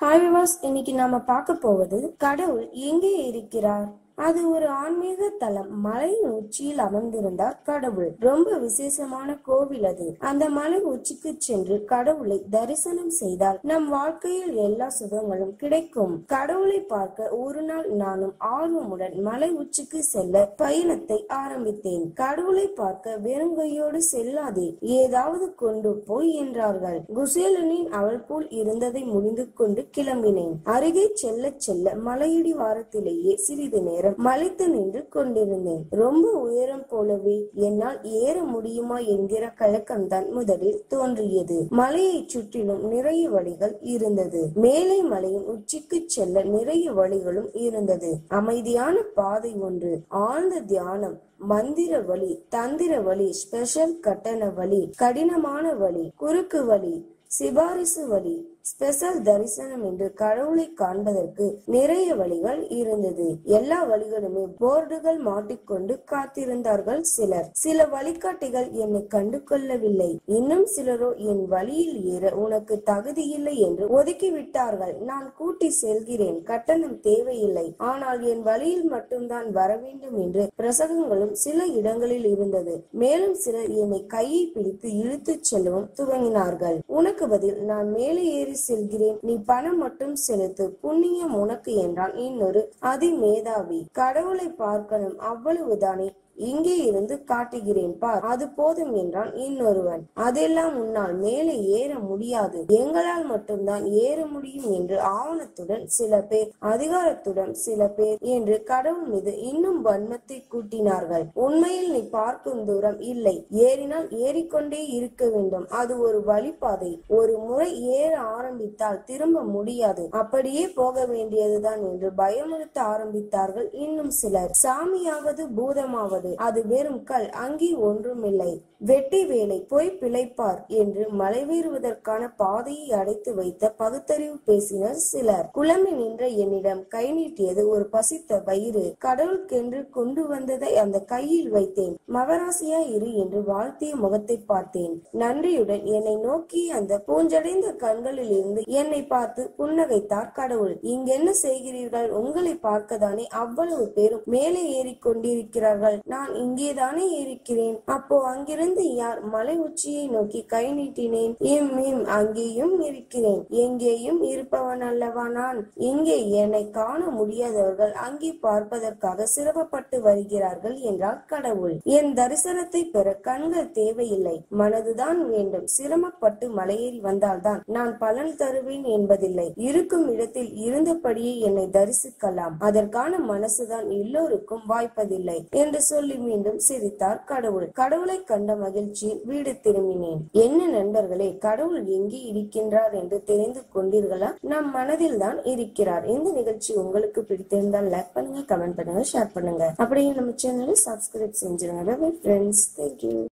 hi விவாஸ் இன்னைக்கு நாம பார்க்க போவது கடவுள் எங்கே இருக்கிறார் அது ஒரு ஆன்மீக தலம் மலையின் உச்சியில் அமர்ந்திருந்தார் கடவுள் ரொம்ப விசேஷமான கோவில் அது அந்த மலை உச்சிக்கு சென்று கடவுளை தரிசனம் செய்தால் நம் வாழ்க்கையில் எல்லா சுகங்களும் கிடைக்கும் கடவுளை பார்க்க ஒரு நாள் நானும் ஆர்வமுடன் மலை உச்சிக்கு செல்ல பயணத்தை ஆரம்பித்தேன் கடவுளை பார்க்க வெறுங்கையோடு செல்லாதே ஏதாவது கொண்டு போய் என்றார்கள் குசேலனின் அவள் போல் இருந்ததை முடிந்து கொண்டு கிளம்பினேன் அருகே செல்ல செல்ல மலையடி வாரத்திலேயே சிறிது நேரம் மலைத்து நின்று கொண்டிருந்தேன் ரொம்ப உயரம் போலவே என்னால் ஏற முடியுமா என்கிற கலக்கம்தான் முதலில் தோன்றியது மலையை சுற்றிலும் நிறைய வழிகள் இருந்தது மேலை மலையின் உச்சிக்கு செல்ல நிறைய வழிகளும் இருந்தது அமைதியான பாதை ஒன்று ஆழ்ந்த தியானம் மந்திர வழி தந்திர வழி ஸ்பெஷல் கட்டண வழி கடினமான வழி குறுக்கு வழி சிபாரிசு வழி ஸ்பெஷல் தரிசனம் என்று கடவுளை காண்பதற்கு நிறைய வழிகள் இருந்தது எல்லா வழிகளுமே போர்டுகள் மாட்டிக்கொண்டு காத்திருந்தார்கள் சிலர் சில வழிகாட்டிகள் என்னை கண்டு கொள்ளவில்லை இன்னும் சிலரோ என் வழியில் ஏற உனக்கு தகுதியில்லை என்று ஒதுக்கி விட்டார்கள் நான் கூட்டி செல்கிறேன் கட்டணம் தேவையில்லை ஆனால் என் வழியில் மட்டும்தான் வர வேண்டும் என்று பிரசங்கங்களும் சில இடங்களில் இருந்தது மேலும் சிலர் என்னை கையை பிடித்து இழுத்துச் செல்லவும் துவங்கினார்கள் உனக்கு பதில் நான் மேலே ஏறி செல்கிறேன் நீ பணம் மட்டும் செலுத்து புண்ணியம் உனக்கு என்றான் இன்னொரு அதிமேதாவி கடவுளை பார்க்கணும் அவ்வளவுதானே இங்கே இருந்து காட்டுகிறேன் பார் அது போதும் என்றான் இன்னொருவன் அதெல்லாம் உன்னால் மேலே ஏற முடியாது எங்களால் மட்டும்தான் ஏற முடியும் என்று ஆவணத்துடன் சில பேர் அதிகாரத்துடன் சில பேர் என்று கடவுள் மீது இன்னும் வன்மத்தை கூட்டினார்கள் உண்மையில் நீ பார்க்கும் தூரம் இல்லை ஏறினால் ஏறிக்கொண்டே இருக்க வேண்டும் அது ஒரு வழிபாதை ஒரு முறை ஏற ஆரம்பித்தால் திரும்ப முடியாது அப்படியே போக வேண்டியதுதான் என்று பயமுறுத்த ஆரம்பித்தார்கள் இன்னும் சிலர் சாமியாவது பூதமாவது அது வெறும் கல் அங்கே ஒன்றுமில்லை வெட்டி வேலை போய் பிழைப்பார் என்று மலைவேறுவதற்கான பாதையை அடைத்து வைத்த பகுத்தறிவு பேசினர் சிலர் குழம்பி நின்ற என்னிடம் கை நீட்டியது ஒரு பசித்த வயிறு கடவுளுக்கென்று கொண்டு வந்ததை அந்த கையில் வைத்தேன் மகராசியா இரு என்று வாழ்த்திய முகத்தை பார்த்தேன் நன்றியுடன் என்னை நோக்கி அந்த பூஞ்சடைந்த கண்களில் இருந்து என்னை பார்த்து புன்னகைத்தார் கடவுள் இங்கென்ன செய்கிறீர்கள் உங்களை பார்க்கதானே அவ்வளவு பேரும் மேலே ஏறி கொண்டிருக்கிறார்கள் நான் இங்கேதானே இருக்கிறேன் அப்போ அங்கிருந்து யார் மலை உச்சியை நோக்கி கை நீட்டினேன் இம் இம் அங்கேயும் இருக்கிறேன் எங்கேயும் இருப்பவன் அல்லவா நான் இங்கே என்னை காண முடியாதவர்கள் அங்கே பார்ப்பதற்காக சிரமப்பட்டு வருகிறார்கள் என்றார் கடவுள் என் தரிசனத்தை பெற கண்கள் தேவையில்லை மனதுதான் வேண்டும் சிரமப்பட்டு மலையேறி வந்தால்தான் நான் பலன் தருவேன் என்பதில்லை இருக்கும் இடத்தில் இருந்தபடியே என்னை தரிசிக்கலாம் அதற்கான மனசுதான் எல்லோருக்கும் வாய்ப்பதில்லை என்று சொல்லி மீண்டும் சிரித்தார் கடவுள் கடவுளை கண்ட மகிழ்ச்சியில் வீடு திரும்பினேன் என்ன நண்பர்களே கடவுள் எங்கே இருக்கின்றார் என்று தெரிந்து கொண்டீர்களா நம் மனதில் தான் இருக்கிறார் இந்த நிகழ்ச்சி உங்களுக்கு பிடித்திருந்தால் லைக் பண்ணுங்க கமெண்ட் பண்ணுங்க ஷேர் பண்ணுங்க அப்படியே நம்ம சேனலை சப்ஸ்கிரைப் செஞ்சிருங்க ஃப்ரெண்ட்ஸ் தேங்க்யூ